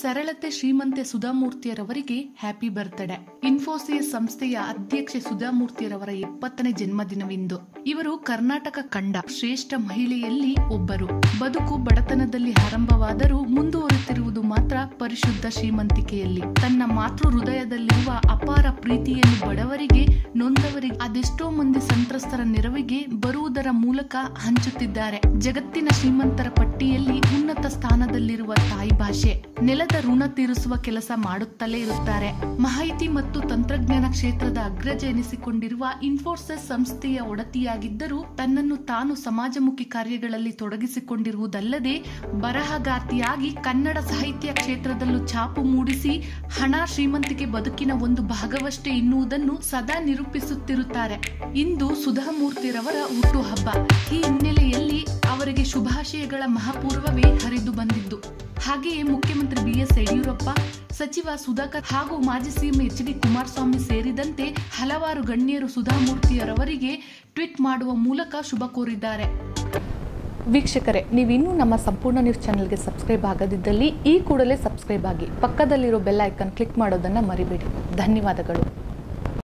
ಸರಳತೆ ಶ್ರೀಮಂತೆ ಸುಧಾಮೂರ್ತಿಯರವರಿಗೆ ಹ್ಯಾಪಿ ಬರ್ತ್ಡೇ ಇನ್ಫೋಸಿಸ್ ಸಂಸ್ಥೆಯ ಅಧ್ಯಕ್ಷೆ ಸುಧಾಮೂರ್ತಿಯರವರ ಎಪ್ಪತ್ತನೇ ಜನ್ಮದಿನವಿಂದು ಇವರು ಕರ್ನಾಟಕ ಕಂಡ ಶ್ರೇಷ್ಠ ಮಹಿಳೆಯಲ್ಲಿ ಒಬ್ಬರು ಬದುಕು ಬಡತನದಲ್ಲಿ ಆರಂಭವಾದರೂ ಮುಂದುವರಿತಿರುವುದು ಮಾತ್ರ ಪರಿಶುದ್ಧ ಶ್ರೀಮಂತಿಕೆಯಲ್ಲಿ ತನ್ನ ಮಾತೃ ಹೃದಯದಲ್ಲಿರುವ ಅಪಾರ ಪ್ರೀತಿಯನ್ನು ಬಡವರಿಗೆ ನೊಂದವರಿಗೆ ಅದೆಷ್ಟೋ ಮಂದಿ ಸಂತ್ರಸ್ತರ ನೆರವಿಗೆ ಬರುವುದರ ಮೂಲಕ ಹಂಚುತ್ತಿದ್ದಾರೆ ಜಗತ್ತಿನ ಶ್ರೀಮಂತರ ಪಟ್ಟಿಯಲ್ಲಿ ಉನ್ನತ ಸ್ಥಾನದಲ್ಲಿರುವ ತಾಯಿ ಭಾಷೆ ನೆಲದ ಋಣ ತೀರಿಸುವ ಕೆಲಸ ಮಾಡುತ್ತಲೇ ಇರುತ್ತಾರೆ ಮಾಹಿತಿ ಮತ್ತು ತಂತ್ರಜ್ಞಾನ ಕ್ಷೇತ್ರದ ಅಗ್ರಜ ಎನಿಸಿಕೊಂಡಿರುವ ಇನ್ಫೋಸಿಸ್ ಸಂಸ್ಥೆಯ ಒಡತಿಯಾಗಿದ್ದರೂ ತನ್ನನ್ನು ತಾನು ಸಮಾಜಮುಖಿ ಕಾರ್ಯಗಳಲ್ಲಿ ತೊಡಗಿಸಿಕೊಂಡಿರುವುದಲ್ಲದೆ ಬರಹಗಾರ್ತಿಯಾಗಿ ಕನ್ನಡ ಸಾಹಿತ್ಯ ಕ್ಷೇತ್ರದಲ್ಲೂ ಛಾಪು ಮೂಡಿಸಿ ಹಣ ಶ್ರೀಮಂತಿಕೆ ಬದುಕಿನ ಒಂದು ಭಾಗವಷ್ಟೇ ಎನ್ನುವುದನ್ನು ಸದಾ ನಿರೂಪಿಸುತ್ತಿರುತ್ತಾರೆ ಇಂದು ಸುಧಾಮೂರ್ತಿರವರ ಹುಟ್ಟುಹಬ್ಬ ಈ ಹಿನ್ನೆಲೆಯಲ್ಲಿ ಅವರಿಗೆ ಶುಭಾಶಯಗಳ ಮಹಾಪೂರ್ವವೇ ಹರಿದು ಬಂದಿದ್ದು ಹಾಗೆಯೇ ಮುಖ್ಯಮಂತ್ರಿ ಬಿಎಸ್ ಯಡಿಯೂರಪ್ಪ ಸಚಿವ ಸುಧಾಕರ್ ಹಾಗೂ ಮಾಜಿ ಸಿಎಂ ಎಚ್ ಡಿ ಕುಮಾರಸ್ವಾಮಿ ಸೇರಿದಂತೆ ಹಲವಾರು ಗಣ್ಯರು ಸುಧಾಮೂರ್ತಿಯರವರಿಗೆ ಟ್ವೀಟ್ ಮಾಡುವ ಮೂಲಕ ಶುಭ ಕೋರಿದ್ದಾರೆ ವೀಕ್ಷಕರೇ ನೀವಿನ್ನೂ ನಮ್ಮ ಸಂಪೂರ್ಣ ನ್ಯೂಸ್ ಚಾನೆಲ್ಗೆ ಸಬ್ಸ್ಕ್ರೈಬ್ ಆಗದಿದ್ದಲ್ಲಿ ಈ ಕೂಡಲೇ ಸಬ್ಸ್ಕ್ರೈಬ್ ಆಗಿ ಪಕ್ಕದಲ್ಲಿರೋ ಬೆಲ್ ಐಕನ್ ಕ್ಲಿಕ್ ಮಾಡೋದನ್ನು ಮರಿಬೇಡಿ ಧನ್ಯವಾದಗಳು